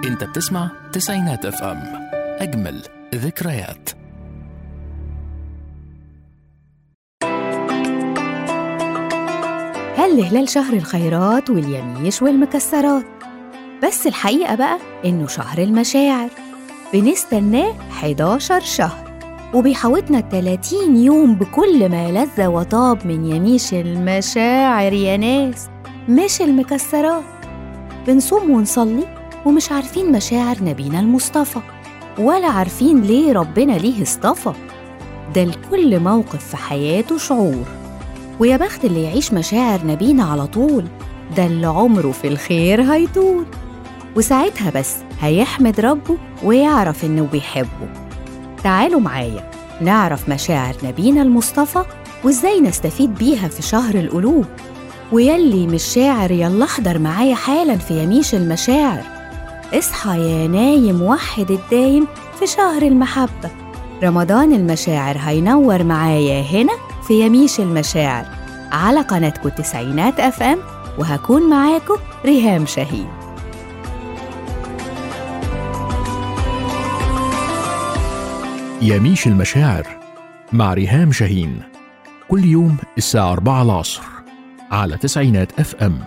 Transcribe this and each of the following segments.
انت بتسمع تسعينات اف ام اجمل ذكريات هل هلال شهر الخيرات واليميش والمكسرات بس الحقيقة بقى إنه شهر المشاعر بنستناه 11 شهر وبيحوطنا 30 يوم بكل ما لذ وطاب من يميش المشاعر يا ناس مش المكسرات بنصوم ونصلي ومش عارفين مشاعر نبينا المصطفى ولا عارفين ليه ربنا ليه اصطفى ده لكل موقف في حياته شعور ويا بخت اللي يعيش مشاعر نبينا على طول ده اللي عمره في الخير هيطول وساعتها بس هيحمد ربه ويعرف إنه بيحبه تعالوا معايا نعرف مشاعر نبينا المصطفى وإزاي نستفيد بيها في شهر القلوب ويلي مش شاعر يلا احضر معايا حالا في يميش المشاعر اصحى يا نايم وحد الدايم في شهر المحبة رمضان المشاعر هينور معايا هنا في يميش المشاعر على قناتكم تسعينات اف ام وهكون معاكم ريهام شاهين يميش المشاعر مع ريهام شاهين كل يوم الساعة 4 العصر على تسعينات اف ام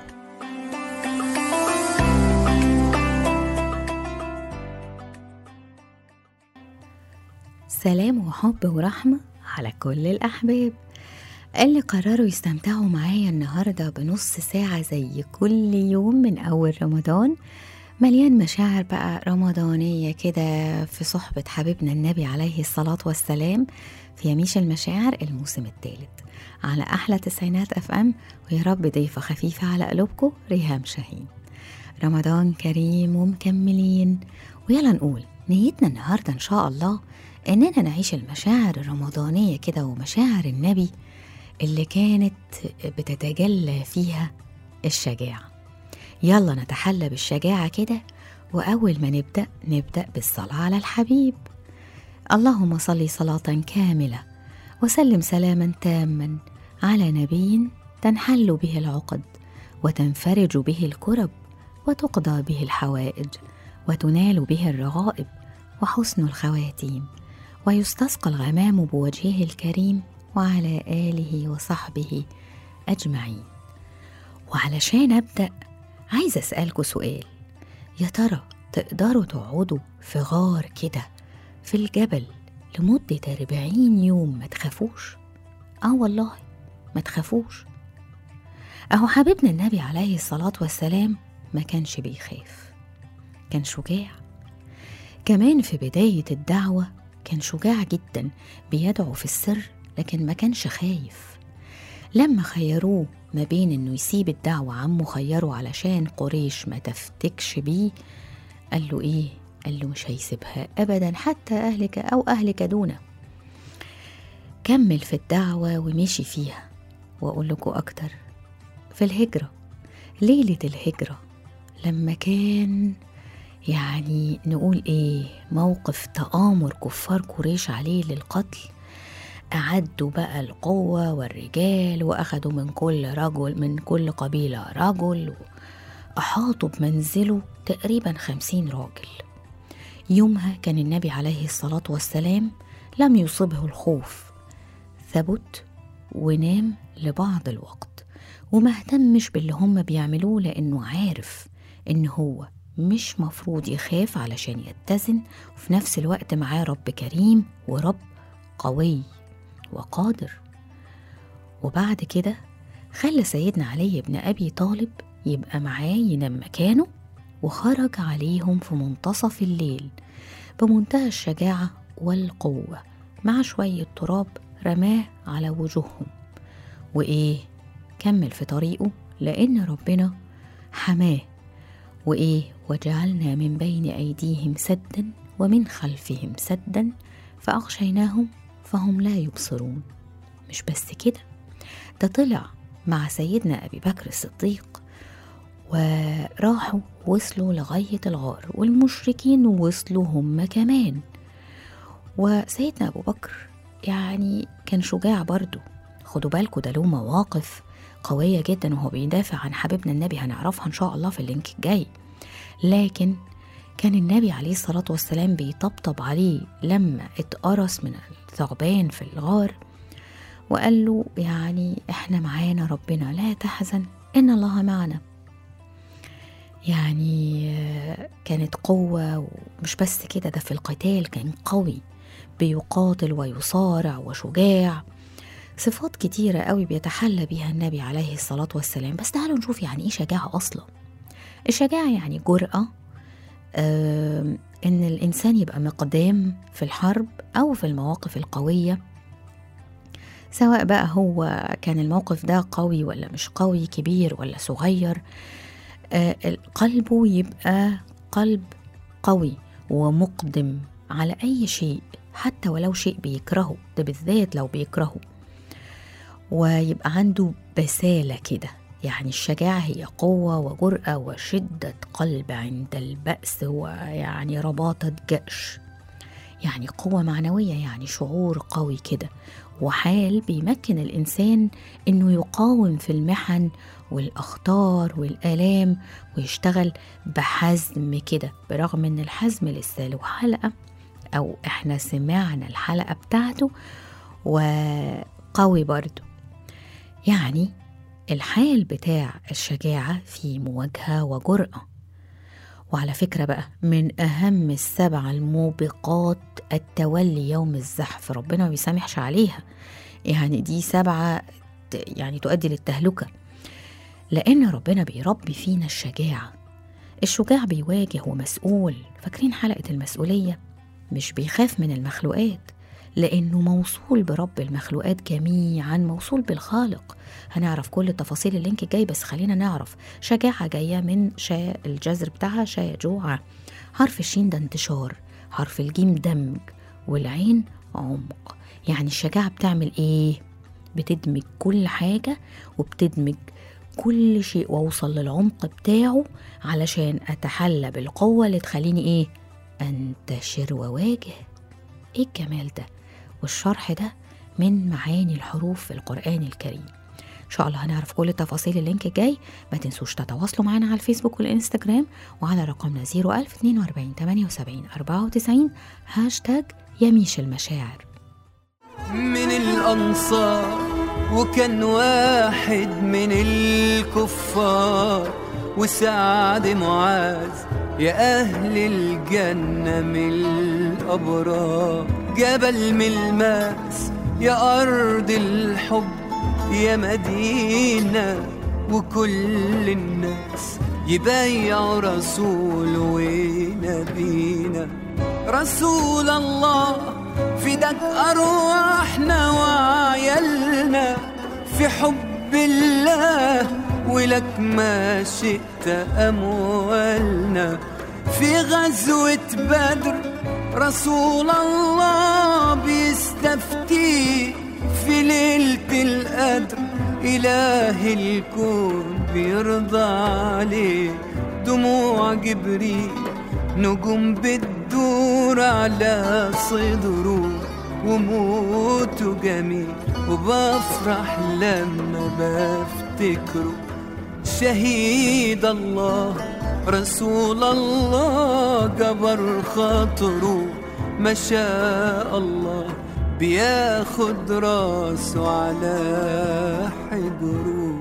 سلام وحب ورحمة على كل الأحباب اللي قرروا يستمتعوا معايا النهاردة بنص ساعة زي كل يوم من أول رمضان مليان مشاعر بقى رمضانية كده في صحبة حبيبنا النبي عليه الصلاة والسلام في يميش المشاعر الموسم الثالث على أحلى تسعينات أف أم ويا رب ضيفة خفيفة على قلوبكم ريهام شاهين رمضان كريم ومكملين ويلا نقول نيتنا النهاردة إن شاء الله إننا نعيش المشاعر الرمضانية كده ومشاعر النبي اللي كانت بتتجلى فيها الشجاعة يلا نتحلى بالشجاعة كده وأول ما نبدأ نبدأ بالصلاة على الحبيب اللهم صل صلاة كاملة وسلم سلاما تاما على نبي تنحل به العقد وتنفرج به الكرب وتقضى به الحوائج وتنال به الرغائب وحسن الخواتيم ويستسقى الغمام بوجهه الكريم وعلى آله وصحبه أجمعين وعلشان أبدأ عايزة أسألكوا سؤال يا ترى تقدروا تقعدوا في غار كده في الجبل لمدة أربعين يوم ما تخافوش؟ آه والله ما تخافوش أهو حبيبنا النبي عليه الصلاة والسلام ما كانش بيخاف كان شجاع كمان في بداية الدعوة كان شجاع جدا بيدعو في السر لكن ما كانش خايف لما خيروه ما بين انه يسيب الدعوة عمه خيره علشان قريش ما تفتكش بيه قال له ايه قال له مش هيسيبها ابدا حتى اهلك او اهلك دونه كمل في الدعوة ومشي فيها واقول لكم اكتر في الهجرة ليلة الهجرة لما كان يعني نقول ايه موقف تآمر كفار قريش عليه للقتل أعدوا بقى القوة والرجال وأخدوا من كل رجل من كل قبيلة رجل أحاطوا بمنزله تقريبا خمسين راجل يومها كان النبي عليه الصلاة والسلام لم يصبه الخوف ثبت ونام لبعض الوقت وما اهتمش باللي هم بيعملوه لأنه عارف إن هو مش مفروض يخاف علشان يتزن وفي نفس الوقت معاه رب كريم ورب قوي وقادر وبعد كده خلى سيدنا علي بن أبي طالب يبقى معاه ينام مكانه وخرج عليهم في منتصف الليل بمنتهى الشجاعة والقوة مع شوية تراب رماه على وجوههم وإيه كمل في طريقه لأن ربنا حماه وإيه وجعلنا من بين أيديهم سدا ومن خلفهم سدا فأغشيناهم فهم لا يبصرون مش بس كده ده طلع مع سيدنا أبي بكر الصديق وراحوا وصلوا لغاية الغار والمشركين وصلوا هم كمان وسيدنا أبو بكر يعني كان شجاع برضو خدوا بالكوا ده له مواقف قوية جدا وهو بيدافع عن حبيبنا النبي هنعرفها إن شاء الله في اللينك الجاي لكن كان النبي عليه الصلاة والسلام بيطبطب عليه لما اتقرص من الثعبان في الغار وقال له يعني احنا معانا ربنا لا تحزن ان الله معنا يعني آه، كانت قوة ومش بس كده ده في القتال كان قوي بيقاتل ويصارع وشجاع صفات كتيرة قوي بيتحلى بيها النبي عليه الصلاة والسلام بس تعالوا نشوف يعني ايه شجاعة أصلا الشجاعة يعني جرأة آم، إن الإنسان يبقى مقدام في الحرب أو في المواقف القوية سواء بقى هو كان الموقف ده قوي ولا مش قوي كبير ولا صغير آه، قلبه يبقى قلب قوي ومقدم على أي شيء حتى ولو شيء بيكرهه ده بالذات لو بيكرهه ويبقى عنده بسالة كده يعني الشجاعة هي قوة وجرأة وشدة قلب عند البأس ويعني رباطة جأش يعني قوة معنوية يعني شعور قوي كده وحال بيمكن الإنسان إنه يقاوم في المحن والأخطار والآلام ويشتغل بحزم كده برغم إن الحزم لسه له حلقة أو إحنا سمعنا الحلقة بتاعته وقوي برضو يعني الحال بتاع الشجاعة في مواجهة وجرأة وعلى فكرة بقى من أهم السبع الموبقات التولي يوم الزحف ربنا ما بيسامحش عليها يعني دي سبعة ت- يعني تؤدي للتهلكة لأن ربنا بيربي فينا الشجاعة الشجاع بيواجه ومسؤول فاكرين حلقة المسؤولية مش بيخاف من المخلوقات لأنه موصول برب المخلوقات جميعا موصول بالخالق هنعرف كل التفاصيل اللينك الجاي بس خلينا نعرف شجاعة جاية من شاء الجذر بتاعها شاء جوعة حرف الشين ده انتشار حرف الجيم دمج والعين عمق يعني الشجاعة بتعمل ايه؟ بتدمج كل حاجة وبتدمج كل شيء واوصل للعمق بتاعه علشان اتحلى بالقوة اللي تخليني ايه؟ انتشر وواجه ايه الجمال ده؟ والشرح ده من معاني الحروف في القرآن الكريم ان شاء الله هنعرف كل تفاصيل اللينك الجاي ما تنسوش تتواصلوا معنا على الفيسبوك والانستجرام وعلى رقمنا 01042 78 94 هاشتاج يميش المشاعر من الأنصار وكان واحد من الكفار وسعد معاذ يا أهل الجنة من الأبرار جبل ملماس يا أرض الحب يا مدينة وكل الناس يبايعوا رسول ونبينا رسول الله فداك أرواحنا وعيالنا في حب الله ولك ما شئت أموالنا في غزوة بدر رسول الله بيستفتي في ليلة القدر إله الكون بيرضى عليه دموع جبريل نجوم بتدور على صدره وموته جميل وبفرح لما بفتكره شهيد الله رسول الله جبر خاطره ما شاء الله بياخد راسه على حجره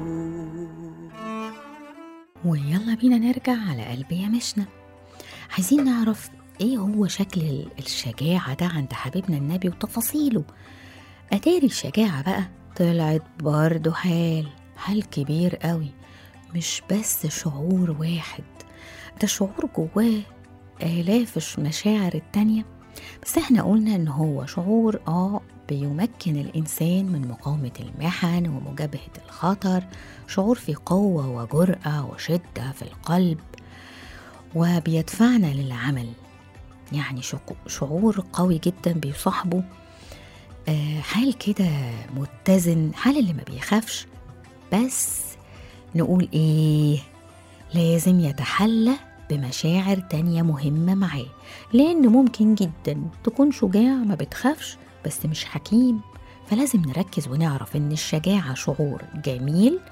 ويلا بينا نرجع على قلب يا مشنا عايزين نعرف ايه هو شكل ال- الشجاعة ده عند حبيبنا النبي وتفاصيله أتاري الشجاعة بقى طلعت برضه حال حال كبير قوي مش بس شعور واحد ده شعور جواه آلاف الش- مشاعر التانية بس احنا قلنا ان هو شعور اه بيمكن الإنسان من مقاومة المحن ومجابهة الخطر شعور في قوة وجرأة وشدة في القلب وبيدفعنا للعمل يعني شعو- شعور قوي جدا بيصاحبه آه، حال كده متزن حال اللي ما بيخافش بس نقول ايه لازم يتحلى بمشاعر تانية مهمة معاه لأن ممكن جدا تكون شجاع ما بتخافش بس مش حكيم فلازم نركز ونعرف إن الشجاعة شعور جميل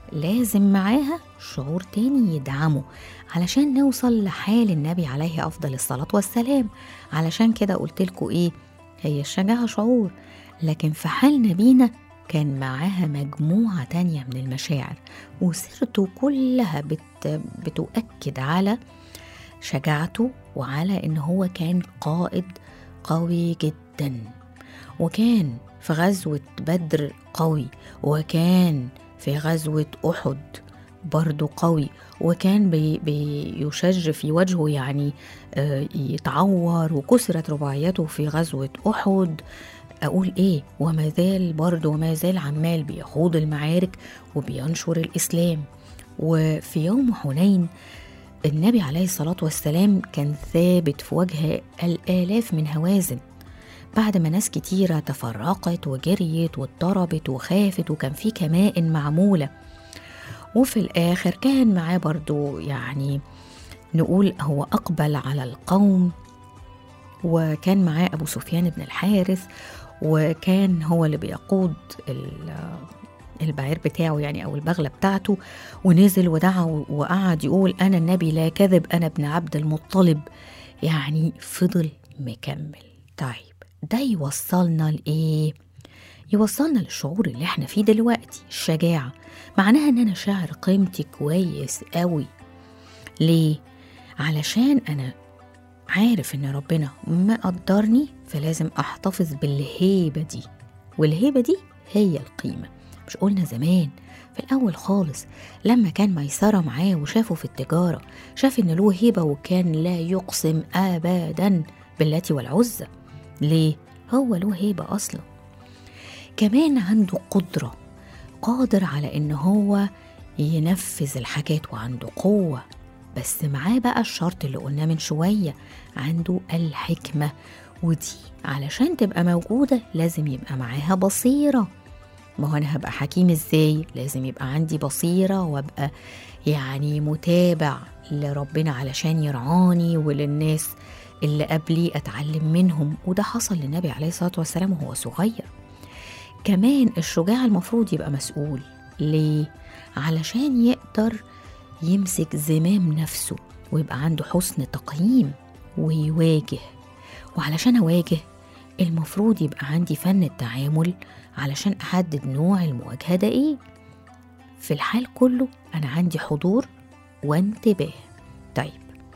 لازم معاها شعور تاني يدعمه علشان نوصل لحال النبي عليه أفضل الصلاة والسلام علشان كده قلت لكم إيه هي الشجاعة شعور لكن في حال نبينا كان معاها مجموعة تانية من المشاعر وسيرته كلها بت بتؤكد على شجاعته وعلى إن هو كان قائد قوي جدا وكان في غزوة بدر قوي وكان في غزوة أحد برضو قوي وكان بي بيشج في وجهه يعني آه، يتعور وكسرت رباعيته في غزوة أحد أقول إيه وما زال برضه وما زال عمال بيخوض المعارك وبينشر الإسلام وفي يوم حنين النبي عليه الصلاة والسلام كان ثابت في وجه الآلاف من هوازن بعد ما ناس كتيرة تفرقت وجريت واضطربت وخافت وكان في كمائن معمولة وفي الآخر كان معاه برضو يعني نقول هو أقبل على القوم وكان معاه أبو سفيان بن الحارث وكان هو اللي بيقود ال- البعير بتاعه يعني أو البغلة بتاعته ونزل ودعا وقعد يقول أنا النبي لا كذب أنا ابن عبد المطلب يعني فضل مكمل طيب ده يوصلنا لإيه؟ يوصلنا للشعور اللي احنا فيه دلوقتي الشجاعة معناها ان انا شاعر قيمتي كويس قوي ليه؟ علشان انا عارف ان ربنا ما قدرني فلازم احتفظ بالهيبة دي والهيبة دي هي القيمة مش قلنا زمان في الأول خالص لما كان ميسرة معاه وشافه في التجارة شاف إن له هيبة وكان لا يقسم أبدا باللاتي والعزة ليه؟ هو له هيبة أصلا كمان عنده قدرة قادر على إن هو ينفذ الحاجات وعنده قوة بس معاه بقى الشرط اللي قلناه من شوية عنده الحكمة ودي علشان تبقى موجودة لازم يبقى معاها بصيرة ما هو أنا هبقى حكيم إزاي لازم يبقى عندي بصيرة وأبقى يعني متابع لربنا علشان يرعاني وللناس اللي قبلي أتعلم منهم وده حصل للنبي عليه الصلاة والسلام وهو صغير كمان الشجاع المفروض يبقى مسؤول ليه؟ علشان يقدر يمسك زمام نفسه ويبقى عنده حسن تقييم ويواجه وعلشان أواجه المفروض يبقى عندي فن التعامل علشان أحدد نوع المواجهة ده إيه في الحال كله أنا عندي حضور وانتباه طيب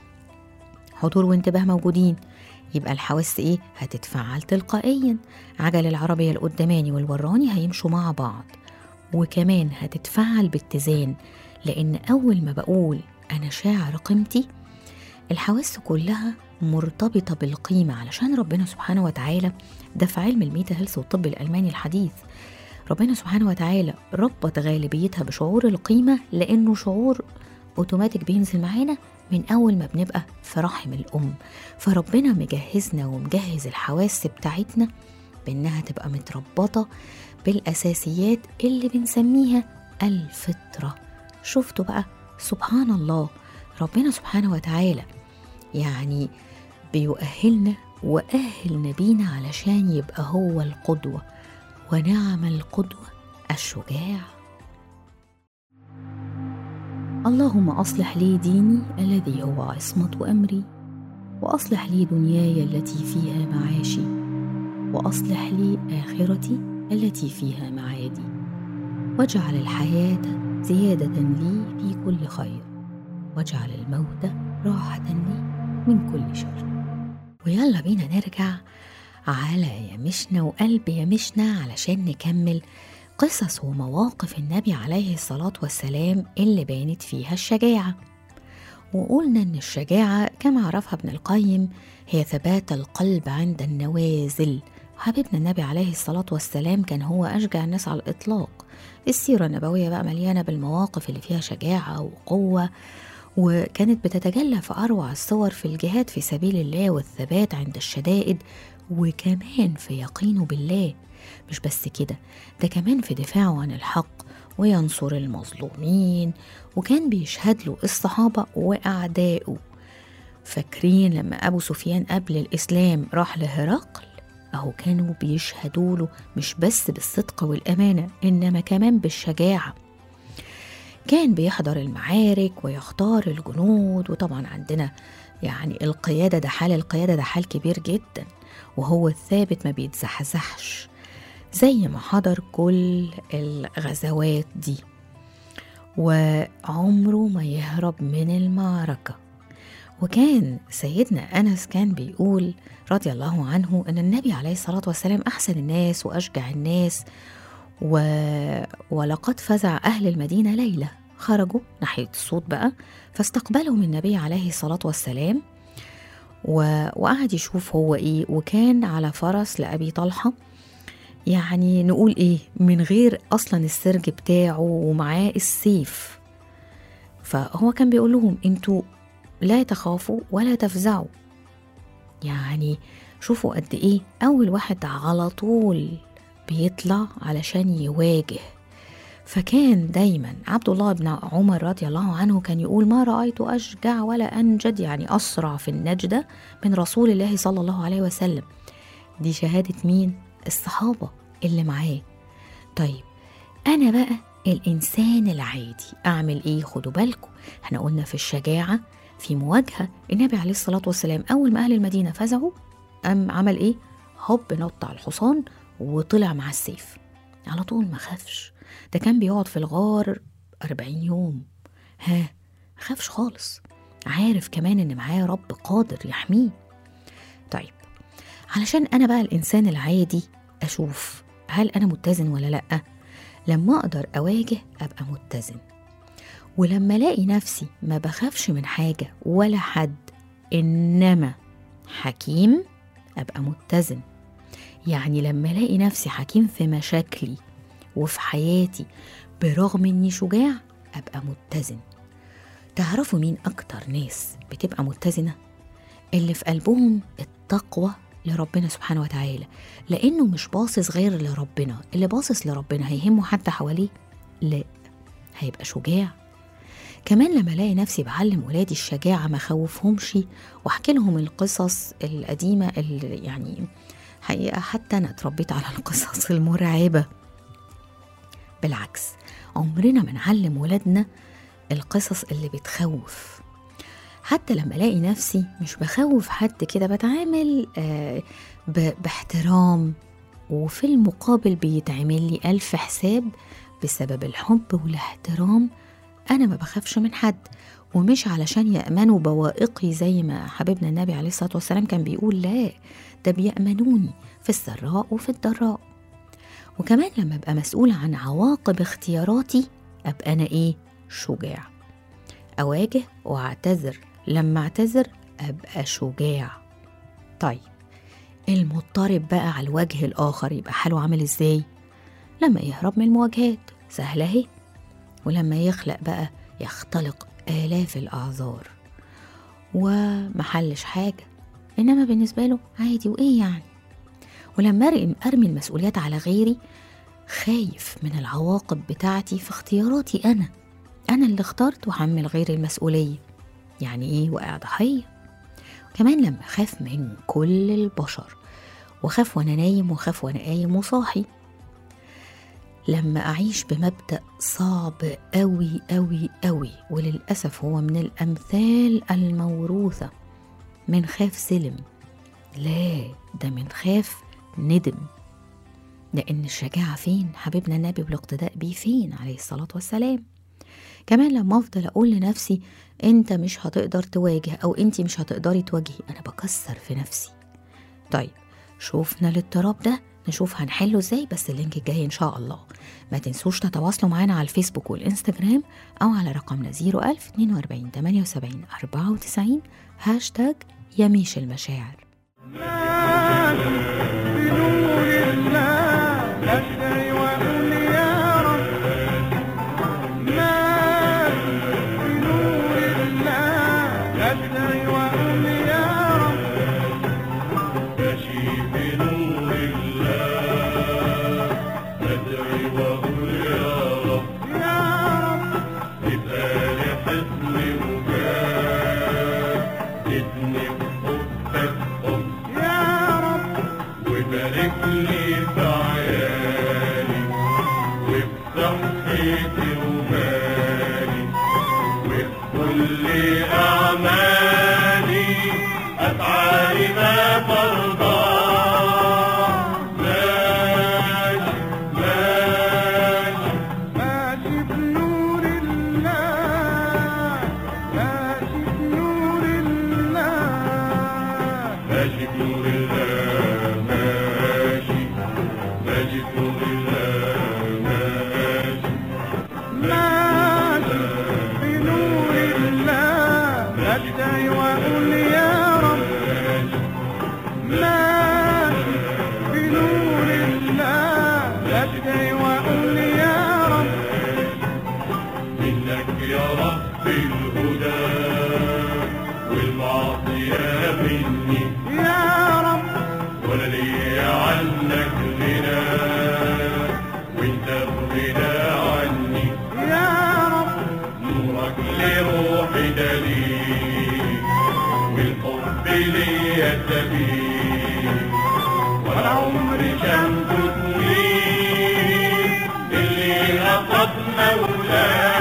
حضور وانتباه موجودين يبقى الحواس ايه هتتفعل تلقائيا عجل العربية القداماني والوراني هيمشوا مع بعض وكمان هتتفعل باتزان لأن أول ما بقول أنا شاعر قيمتي الحواس كلها مرتبطة بالقيمة علشان ربنا سبحانه وتعالى ده في علم الميتا هيلث والطب الألماني الحديث ربنا سبحانه وتعالى ربط غالبيتها بشعور القيمة لأنه شعور أوتوماتيك بينزل معانا من أول ما بنبقى في رحم الأم فربنا مجهزنا ومجهز الحواس بتاعتنا بإنها تبقى متربطة بالأساسيات اللي بنسميها الفطرة شفتوا بقى سبحان الله ربنا سبحانه وتعالى يعني بيؤهلنا وأهل نبينا علشان يبقى هو القدوة ونعم القدوة الشجاع اللهم أصلح لي ديني الذي هو عصمة أمري وأصلح لي دنياي التي فيها معاشي وأصلح لي آخرتي التي فيها معادي واجعل الحياة زيادة لي في كل خير واجعل الموت راحة لي من كل شر ويلا بينا نرجع على يمشنا وقلب يمشنا علشان نكمل قصص ومواقف النبي عليه الصلاة والسلام اللي بانت فيها الشجاعة وقلنا إن الشجاعة كما عرفها ابن القيم هي ثبات القلب عند النوازل حبيبنا النبي عليه الصلاة والسلام كان هو أشجع الناس على الإطلاق السيرة النبوية بقى مليانة بالمواقف اللي فيها شجاعة وقوة وكانت بتتجلى في أروع الصور في الجهاد في سبيل الله والثبات عند الشدائد وكمان في يقينه بالله مش بس كده ده كمان في دفاعه عن الحق وينصر المظلومين وكان بيشهد له الصحابة وأعدائه فاكرين لما أبو سفيان قبل الإسلام راح لهرقل أهو كانوا بيشهدوا له مش بس بالصدق والأمانة إنما كمان بالشجاعة كان بيحضر المعارك ويختار الجنود وطبعا عندنا يعني القيادة ده حال القيادة ده حال كبير جدا وهو الثابت ما بيتزحزحش زي ما حضر كل الغزوات دي وعمره ما يهرب من المعركة وكان سيدنا أنس كان بيقول رضي الله عنه أن النبي عليه الصلاة والسلام أحسن الناس وأشجع الناس و... ولقد فزع أهل المدينة ليلة خرجوا ناحية الصوت بقى فاستقبلهم النبي عليه الصلاة والسلام و... وقعد يشوف هو إيه وكان على فرس لأبي طلحة يعني نقول إيه من غير أصلا السرج بتاعه ومعاه السيف فهو كان بيقول لهم انتوا لا تخافوا ولا تفزعوا يعني شوفوا قد ايه اول واحد على طول بيطلع علشان يواجه فكان دايما عبد الله بن عمر رضي الله عنه كان يقول ما رأيت أشجع ولا أنجد يعني أسرع في النجدة من رسول الله صلى الله عليه وسلم دي شهادة مين؟ الصحابة اللي معاه طيب أنا بقى الإنسان العادي أعمل إيه؟ خدوا بالكم احنا قلنا في الشجاعة في مواجهة النبي عليه الصلاة والسلام أول ما أهل المدينة فزعوا أم عمل إيه؟ هوب نط على الحصان وطلع مع السيف على طول ما خافش ده كان بيقعد في الغار أربعين يوم ها ما خافش خالص عارف كمان إن معاه رب قادر يحميه طيب علشان أنا بقى الإنسان العادي أشوف هل أنا متزن ولا لأ لما أقدر أواجه أبقى متزن ولما ألاقي نفسي ما بخافش من حاجة ولا حد إنما حكيم أبقى متزن يعني لما ألاقي نفسي حكيم في مشاكلي وفي حياتي برغم إني شجاع أبقى متزن تعرفوا مين أكتر ناس بتبقى متزنة؟ اللي في قلبهم التقوى لربنا سبحانه وتعالى لأنه مش باصص غير لربنا اللي باصص لربنا هيهمه حد حواليه؟ لا هيبقى شجاع كمان لما الاقي نفسي بعلم ولادي الشجاعه ما خوفهمش واحكي لهم القصص القديمه اللي يعني حقيقه حتى انا اتربيت على القصص المرعبه بالعكس عمرنا ما نعلم ولادنا القصص اللي بتخوف حتى لما الاقي نفسي مش بخوف حد كده بتعامل آه ب- باحترام وفي المقابل بيتعمل لي ألف حساب بسبب الحب والاحترام أنا ما بخافش من حد ومش علشان يأمنوا بوائقي زي ما حبيبنا النبي عليه الصلاة والسلام كان بيقول لا ده بيأمنوني في السراء وفي الضراء وكمان لما أبقى مسؤولة عن عواقب اختياراتي أبقى أنا إيه شجاع أواجه وأعتذر لما أعتذر أبقى شجاع طيب المضطرب بقى على الوجه الآخر يبقى حاله عامل إزاي لما يهرب من المواجهات سهلة أهي ولما يخلق بقى يختلق آلاف الأعذار ومحلش حاجة إنما بالنسبة له عادي وإيه يعني ولما أرمي- أرمي المسؤوليات على غيري خايف من العواقب بتاعتي في اختياراتي أنا أنا اللي اخترت وحمل غيري المسؤولية يعني إيه وقع ضحية كمان لما أخاف من كل البشر وخاف وأنا نايم وخاف وأنا قايم وصاحي لما أعيش بمبدأ صعب أوي أوي أوي وللأسف هو من الأمثال الموروثة من خاف سلم لا ده من خاف ندم لأن الشجاعة فين حبيبنا النبي بالاقتداء بيه فين عليه الصلاة والسلام كمان لما أفضل أقول لنفسي أنت مش هتقدر تواجه أو أنت مش هتقدري تواجهي أنا بكسر في نفسي طيب شوفنا الاضطراب ده نشوف هنحله ازاي بس اللينك الجاي ان شاء الله ما تنسوش تتواصلوا معانا على الفيسبوك والانستجرام او على رقمنا 01000 42 78 94 هاشتاج يميش المشاعر بنور الله أشتري وأقول يا رب ناس بنور الله أشتري وأقول يا رب ماشي بنور الله أدعي وأقول يا رب يا رب يبقى لي حصن وجاه ادني بحبك حب يا رب كل أعمالي أفعالي ما ترضى ماشي ماشي ماشي بنور الله ماشي بنور الله ماشي بنور الله ماشي ماشي بنور الله ماشي ماشي بنور الله بدعي واقول يا رب ماشي بنور الله بدعي واقول يا رب منك يا رب الهدى والمعصية مني يا رب ولا لي عنك غنى وانت بغنى عني يا رب نورك لروحي دليل والحب ليا سبيل ولا عمري شمس تميل اللي أقض مولاه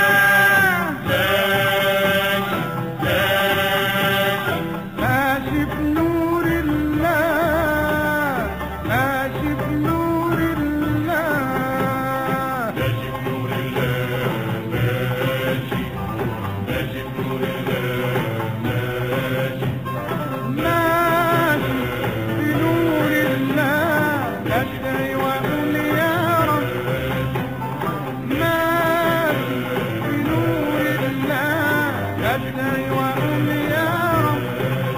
ماشي ماشي ماشي بنور الله ماشي بنور الله ماشي بنور الله ماشي ماشي بنور الله ماشي ماشي بنور الله بدعي واقول يا رب ماشي بنور الله بدعي واقول يا رب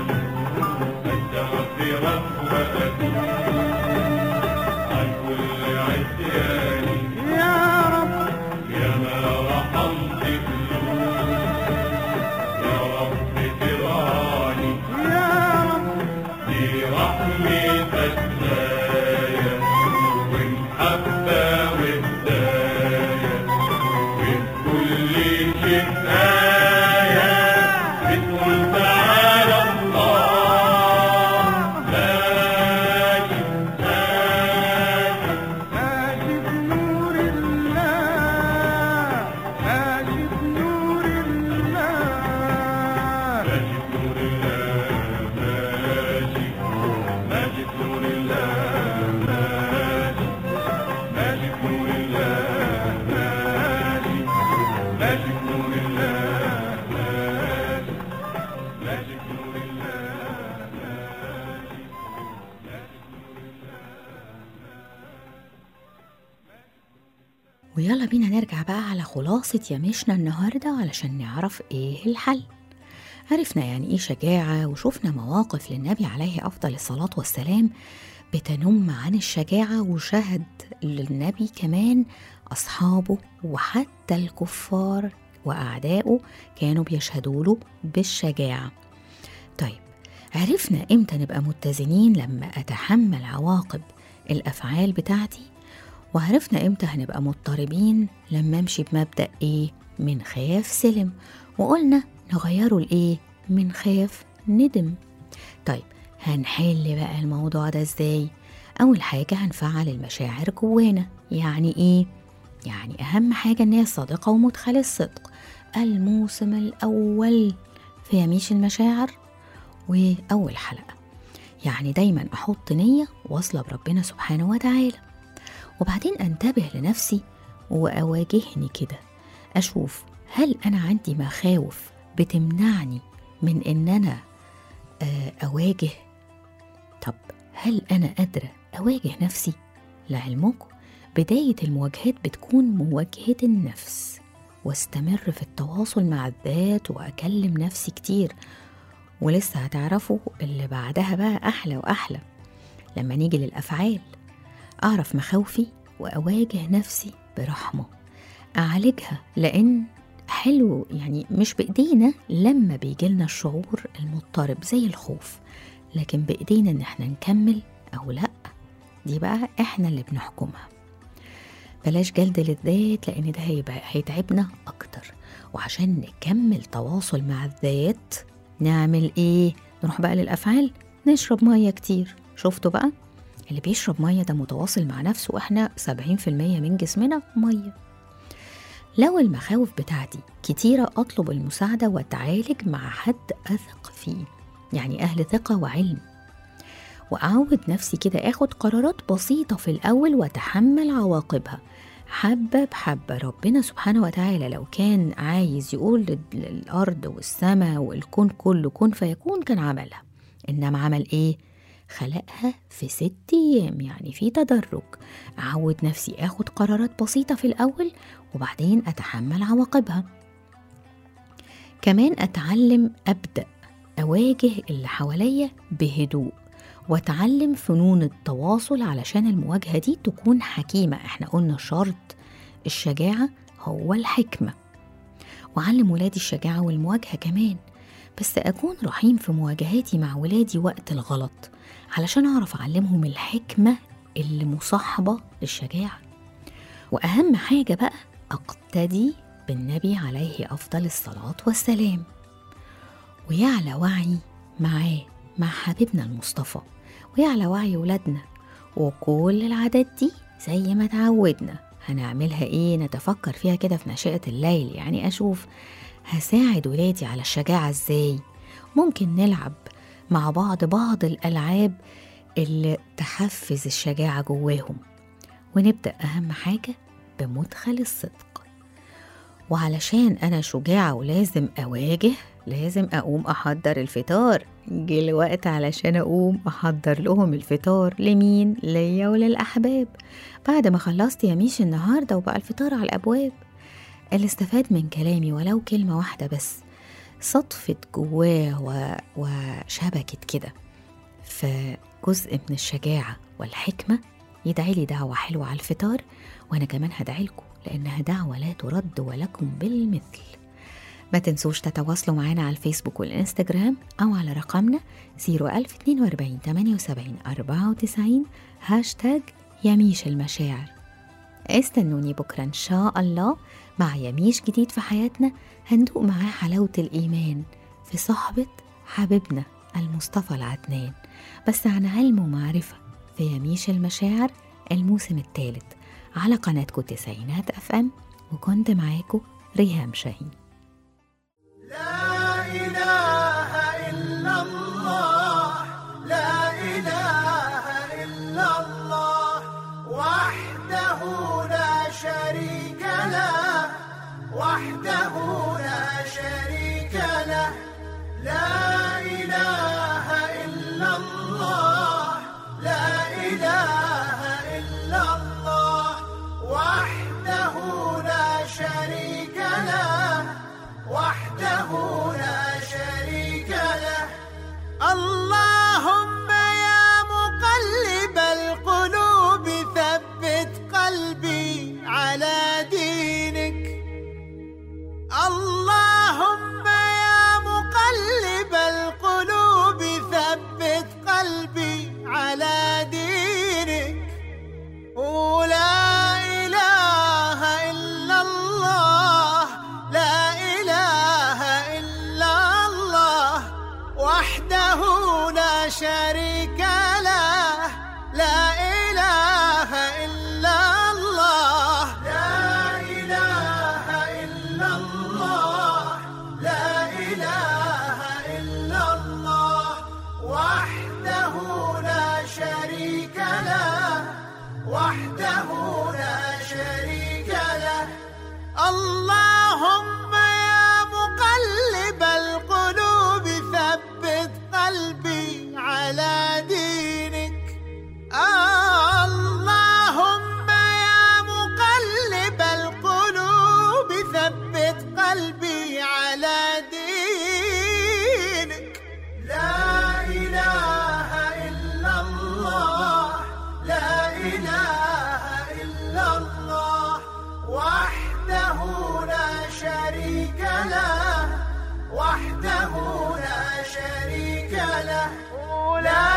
أستغفرك وأتوب عن كل عصياني يا رب يا ما رحمت قلوب يا رب تراني يا رب في رحمتك غاية ومحبة وهداية وفي كل شيء آية بتقول تعالى الله ماشي ماشي ماشي بنور الله ماشي بنور الله ماشي بنور الله ماشي ماشي بنور الله ماشي ماشي بنور الله ماشي ماشي بنور الله ماشي ماشي بنور الله ماشي ويلا بينا نرجع بقى على خلاصة يمشنا النهاردة علشان نعرف ايه الحل عرفنا يعني ايه شجاعة وشفنا مواقف للنبي عليه أفضل الصلاة والسلام بتنم عن الشجاعة وشهد للنبي كمان أصحابه وحتى الكفار وأعدائه كانوا بيشهدوا له بالشجاعة طيب عرفنا امتى نبقى متزنين لما أتحمل عواقب الأفعال بتاعتي وعرفنا امتى هنبقى مضطربين لما امشي بمبدأ ايه من خاف سلم وقلنا نغيره لايه من خاف ندم طيب هنحل بقى الموضوع ده ازاي اول حاجة هنفعل المشاعر جوانا يعني ايه يعني اهم حاجة ان هي صادقة ومدخل الصدق الموسم الاول في يميش المشاعر واول حلقة يعني دايما احط نية واصلة بربنا سبحانه وتعالى وبعدين انتبه لنفسي واواجهني كده اشوف هل انا عندي مخاوف بتمنعني من ان انا آه، اواجه طب هل انا قادره اواجه نفسي لعلمكم بدايه المواجهات بتكون مواجهه النفس واستمر في التواصل مع الذات واكلم نفسي كتير ولسه هتعرفوا اللي بعدها بقى احلى واحلى لما نيجي للافعال أعرف مخاوفي وأواجه نفسي برحمة أعالجها لأن حلو يعني مش بإيدينا لما بيجيلنا الشعور المضطرب زي الخوف لكن بإيدينا إن احنا نكمل أو لأ دي بقى احنا اللي بنحكمها بلاش جلد للذات لأن ده هيبقى هيتعبنا أكتر وعشان نكمل تواصل مع الذات نعمل إيه؟ نروح بقى للأفعال نشرب مية كتير شفتوا بقى؟ اللي بيشرب مية ده متواصل مع نفسه احنا 70% من جسمنا مية لو المخاوف بتاعتي كتيرة أطلب المساعدة وأتعالج مع حد أثق فيه يعني أهل ثقة وعلم وأعود نفسي كده آخد قرارات بسيطة في الأول وأتحمل عواقبها حبة بحبة ربنا سبحانه وتعالى لو كان عايز يقول لل- للأرض والسماء والكون كله كن فيكون كان عملها إنما عمل إيه؟ خلقها في ست أيام يعني في تدرج أعود نفسي آخد قرارات بسيطة في الأول وبعدين أتحمل عواقبها كمان أتعلم أبدأ أواجه اللي حواليا بهدوء وأتعلم فنون التواصل علشان المواجهة دي تكون حكيمة احنا قلنا شرط الشجاعة هو الحكمة وأعلم ولادي الشجاعة والمواجهة كمان بس أكون رحيم في مواجهاتي مع ولادي وقت الغلط علشان أعرف أعلمهم الحكمة اللي مصاحبة للشجاعة وأهم حاجة بقى أقتدي بالنبي عليه أفضل الصلاة والسلام ويعلى وعي معاه مع حبيبنا المصطفى ويعلى وعي ولادنا وكل العادات دي زي ما تعودنا هنعملها ايه نتفكر فيها كده في نشأة الليل يعني أشوف هساعد ولادي على الشجاعة ازاي ممكن نلعب مع بعض بعض الألعاب اللي تحفز الشجاعة جواهم ونبدأ أهم حاجة بمدخل الصدق وعلشان أنا شجاعة ولازم أواجه لازم أقوم أحضر الفطار جه الوقت علشان أقوم أحضر لهم الفطار لمين؟ ليا وللأحباب بعد ما خلصت يا ميش النهاردة وبقى الفطار على الأبواب اللي استفاد من كلامي ولو كلمة واحدة بس صدفت جواه و... وشبكت كده فجزء من الشجاعة والحكمة يدعي لي دعوة حلوة على الفطار وأنا كمان هدعي لكم لأنها دعوة لا ترد ولكم بالمثل ما تنسوش تتواصلوا معنا على الفيسبوك والإنستجرام أو على رقمنا 01042 78 94 هاشتاج يميش المشاعر استنوني بكرة إن شاء الله مع يميش جديد في حياتنا هندوق معاه حلاوة الإيمان في صحبة حبيبنا المصطفى العدنان بس عن علم ومعرفة في يميش المشاعر الموسم الثالث على قناتكم تسعينات أف أم وكنت معاكم ريهام شاهين لا إله إلا الله لا إله إلا الله وحده لا شريك له وحده لا شريك له لا إله إلا الله لا إله إلا الله وحده لا شريك له وحده لا شريك له اللهم يا مقلب القلوب ثبت قلبي على دينك اللهم يا مقلب القلوب ثبت قلبي على دينك ولا إله إلا الله لا إله إلا الله وحده لا شريك له لا إله إلا الله لا إله إلا الله لا إله إلا الله وحده لا شريك له وحده لا شريك له اللهم يا مقلب القلوب ثبت قلبي على دينك اللهم يا مقلب القلوب ثبت قلبي على دينك لا إله إلا الله لا إله إلا الله وحده لا شريك له وحده لا شريك له لا